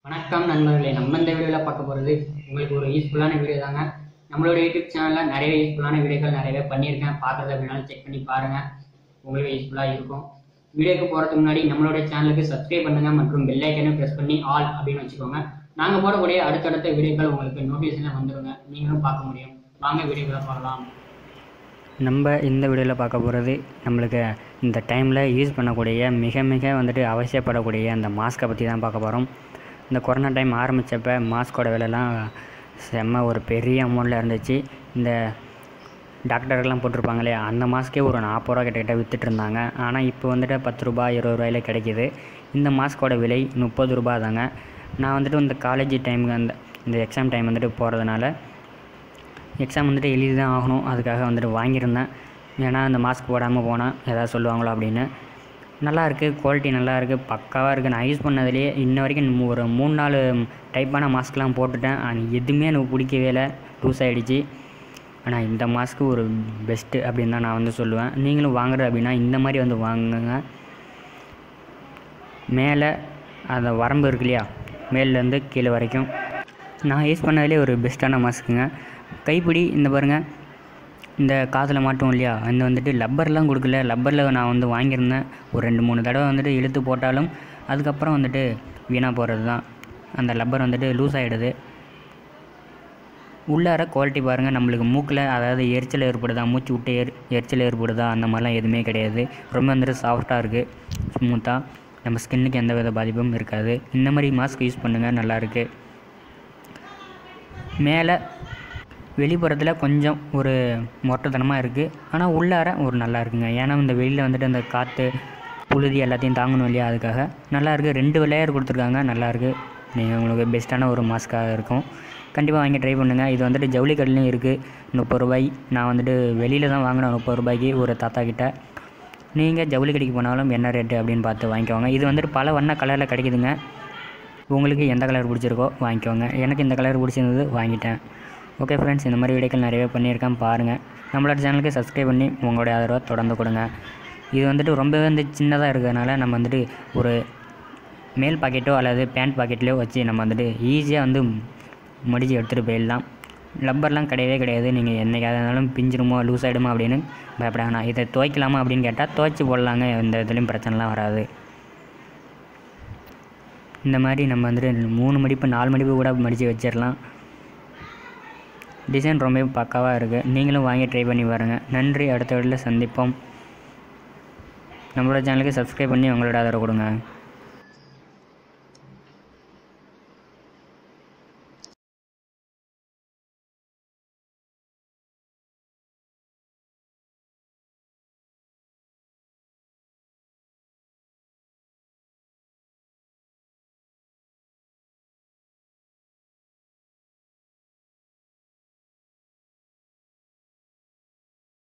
வணக்கம் நண்பர்களே நம்ம இந்த வீடியோவில் பார்க்க போகிறது உங்களுக்கு ஒரு யூஸ்ஃபுல்லான வீடியோ தாங்க நம்மளோட யூடியூப் சேனலில் நிறைய யூஸ்ஃபுல்லான வீடியோக்கள் நிறையவே பண்ணியிருக்கேன் பார்க்குறது அப்படின்னாலும் செக் பண்ணி பாருங்கள் உங்களுக்கு யூஸ்ஃபுல்லாக இருக்கும் வீடியோக்கு போகிறதுக்கு முன்னாடி நம்மளோட சேனலுக்கு சப்ஸ்கிரைப் பண்ணுங்கள் மற்றும் பெல் ஐக்கனையும் ப்ரெஸ் பண்ணி ஆல் அப்படின்னு வச்சுக்கோங்க நாங்கள் போடக்கூடிய அடுத்தடுத்த வீடியோக்கள் உங்களுக்கு நோட்டிஃபிகேஷனில் வந்துருங்க நீங்களும் பார்க்க முடியும் வாங்க வீடியோக்களை பார்க்கலாம் நம்ம இந்த வீடியோவில் பார்க்க போகிறது நம்மளுக்கு இந்த டைமில் யூஸ் பண்ணக்கூடிய மிக மிக வந்துட்டு அவசியப்படக்கூடிய அந்த மாஸ்க்கை பற்றி தான் பார்க்க போகிறோம் இந்த கொரோனா டைம் ஆரம்பித்தப்ப மாஸ்கோட விலைலாம் செம்ம ஒரு பெரிய அமௌண்ட்டில் இருந்துச்சு இந்த டாக்டர்கள்லாம் போட்டிருப்பாங்களே அந்த மாஸ்க்கே ஒரு நாற்பது ரூபா கிட்டக்கிட்ட வித்துட்டு இருந்தாங்க ஆனால் இப்போ வந்துட்டு பத்து ரூபாய் இருபது ரூபாயில கிடைக்கிது இந்த மாஸ்க்கோட விலை முப்பது ரூபா தாங்க நான் வந்துட்டு இந்த காலேஜ் டைமுக்கு அந்த இந்த எக்ஸாம் டைம் வந்துட்டு போகிறதுனால எக்ஸாம் வந்துட்டு எழுதி தான் ஆகணும் அதுக்காக வந்துட்டு வாங்கியிருந்தேன் ஏன்னா அந்த மாஸ்க் போடாமல் போனால் ஏதாவது சொல்லுவாங்களோ அப்படின்னு நல்லா இருக்குது குவாலிட்டி நல்லா இருக்குது பக்காவாக இருக்குது நான் யூஸ் பண்ணதுலேயே இன்ன வரைக்கும் மூ- ஒரு மூணு நாலு டைப்பான மாஸ்க்லாம் போட்டுட்டேன் அது எதுவுமே எனக்கு பிடிக்கவே இல்லை லூஸ் ஆகிடுச்சு ஆனால் இந்த மாஸ்க்கு ஒரு பெஸ்ட்டு அப்படின்னு தான் நான் வந்து சொல்லுவேன் நீங்களும் வாங்குறது அப்படின்னா இந்த மாதிரி வந்து வாங்குங்க மேலே அந்த வரம்பு இருக்கு இல்லையா மேலேருந்து கீழே வரைக்கும் நான் யூஸ் பண்ணதுலேயே ஒரு பெஸ்ட்டான மாஸ்க்குங்க கைப்பிடி இந்த பாருங்கள் இந்த காதில் மாட்டோம் இல்லையா அந்த வந்துட்டு லப்பர்லாம் கொடுக்கல லப்பரில் நான் வந்து வாங்கியிருந்தேன் ஒரு ரெண்டு மூணு தடவை வந்துட்டு இழுத்து போட்டாலும் அதுக்கப்புறம் வந்துட்டு வீணாக போகிறது தான் அந்த லப்பர் வந்துட்டு லூஸ் ஆகிடுது உள்ளார குவாலிட்டி பாருங்கள் நம்மளுக்கு மூக்கில் அதாவது எரிச்சல் ஏற்படுதா மூச்சு விட்டு எரி எரிச்சல் ஏற்படுதா அந்த மாதிரிலாம் எதுவுமே கிடையாது ரொம்ப வந்துட்டு சாஃப்டாக இருக்குது ஸ்மூத்தாக நம்ம ஸ்கின்னுக்கு எந்த வித பாதிப்பும் இருக்காது இந்த மாதிரி மாஸ்க் யூஸ் பண்ணுங்கள் நல்லாயிருக்கு மேலே வெளிப்புறத்தில் கொஞ்சம் ஒரு மொட்டைத்தனமாக இருக்குது ஆனால் உள்ளார ஒரு நல்லா இருக்குங்க ஏன்னா இந்த வெளியில் வந்துட்டு அந்த காற்று புழுதி எல்லாத்தையும் தாங்கணும் இல்லையா அதுக்காக நல்லா இருக்குது ரெண்டு லேயர் கொடுத்துருக்காங்க நல்லாயிருக்கு நீங்கள் உங்களுக்கு பெஸ்ட்டான ஒரு மாஸ்க்காக இருக்கும் கண்டிப்பாக வாங்கி ட்ரை பண்ணுங்கள் இது வந்துட்டு ஜவுளி கடையிலையும் இருக்குது முப்பது ரூபாய் நான் வந்துட்டு வெளியில் தான் வாங்கினேன் முப்பது ரூபாய்க்கு ஒரு தாத்தா கிட்ட நீங்கள் ஜவுளி கடைக்கு போனாலும் என்ன ரேட்டு அப்படின்னு பார்த்து வாங்கிக்கோங்க இது வந்துட்டு பல வண்ண கலரில் கிடைக்குதுங்க உங்களுக்கு எந்த கலர் பிடிச்சிருக்கோ வாங்கிக்கோங்க எனக்கு இந்த கலர் பிடிச்சிருந்தது வாங்கிட்டேன் ஓகே ஃப்ரெண்ட்ஸ் இந்த மாதிரி வீடியோக்கள் நிறையவே பண்ணியிருக்கேன் பாருங்கள் நம்மளோட சேனலுக்கு சப்ஸ்கிரைப் பண்ணி உங்களுடைய ஆதரவை தொடர்ந்து கொடுங்க இது வந்துட்டு ரொம்பவே வந்து சின்னதாக இருக்கிறதுனால நம்ம வந்துட்டு ஒரு மேல் பாக்கெட்டோ அல்லது பேண்ட் பாக்கெட்லேயோ வச்சு நம்ம வந்துட்டு ஈஸியாக வந்து மடித்து எடுத்துகிட்டு போயிடலாம் லப்பர்லாம் கிடையவே கிடையாது நீங்கள் என்னைக்காவது இருந்தாலும் பிஞ்சிருமோ லூஸ் ஆகிடுமோ அப்படின்னு பயப்பட வேணாம் இதை துவைக்கலாமா அப்படின்னு கேட்டால் துவைச்சி போடலாங்க எந்த இதுலேயும் பிரச்சனைலாம் வராது இந்த மாதிரி நம்ம வந்துட்டு மூணு மடிப்பு நாலு மடிப்பு கூட மடித்து வச்சிடலாம் டிசைன் ரொம்ப பக்காவாக இருக்குது நீங்களும் வாங்கி ட்ரை பண்ணி பாருங்கள் நன்றி அடுத்த வீடியோவில் சந்திப்போம் நம்மளோட சேனலுக்கு சப்ஸ்கிரைப் பண்ணி உங்களோட ஆதரவு கொடுங்க